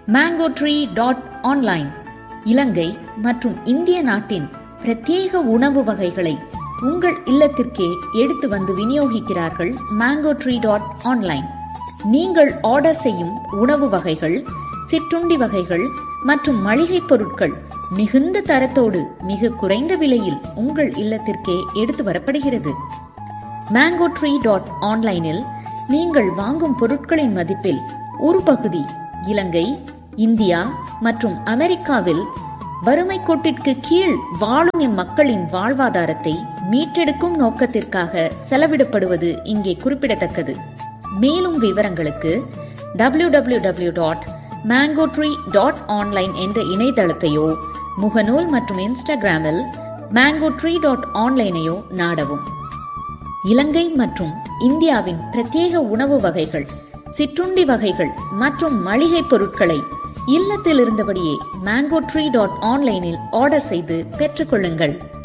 mango tree dot online Ilangai மற்றும் இந்திய நாட்டின் பிரத்யேக உணவு வகைகளை உங்கள் இல்லத்திற்கே எடுத்து வந்து விநியோகிக்கிறார்கள் மேங்கோ ட்ரீ டாட் ஆன்லைன் நீங்கள் ஆர்டர் செய்யும் உணவு வகைகள் சிற்றுண்டி வகைகள் மற்றும் மளிகைப் பொருட்கள் மிகுந்த தரத்தோடு மிக குறைந்த விலையில் உங்கள் இல்லத்திற்கே எடுத்து வரப்படுகிறது மேங்கோ ட்ரீ டாட் ஆன்லைனில் நீங்கள் வாங்கும் பொருட்களின் மதிப்பில் ஒரு பகுதி இலங்கை இந்தியா மற்றும் அமெரிக்காவில் வறுமை கோட்டிற்கு கீழ் வாழும் இம்மக்களின் வாழ்வாதாரத்தை மீட்டெடுக்கும் நோக்கத்திற்காக செலவிடப்படுவது இங்கே குறிப்பிடத்தக்கது மேலும் விவரங்களுக்கு W W W dot mango tree dot online என்ற இணையதளத்தையோ முகநூல் மற்றும் இன்ஸ்டாகிராமில் மேங்கோ ட்ரீ டாட் ஆன்லைனையோ நாடவும் இலங்கை மற்றும் இந்தியாவின் பிரத்யேக உணவு வகைகள் சிற்றுண்டி வகைகள் மற்றும் மளிகை பொருட்களை இல்லத்தில் இருந்தபடியே மேங்கோ ட்ரீ டாட் ஆன்லைனில் ஆர்டர் செய்து பெற்றுக்கொள்ளுங்கள்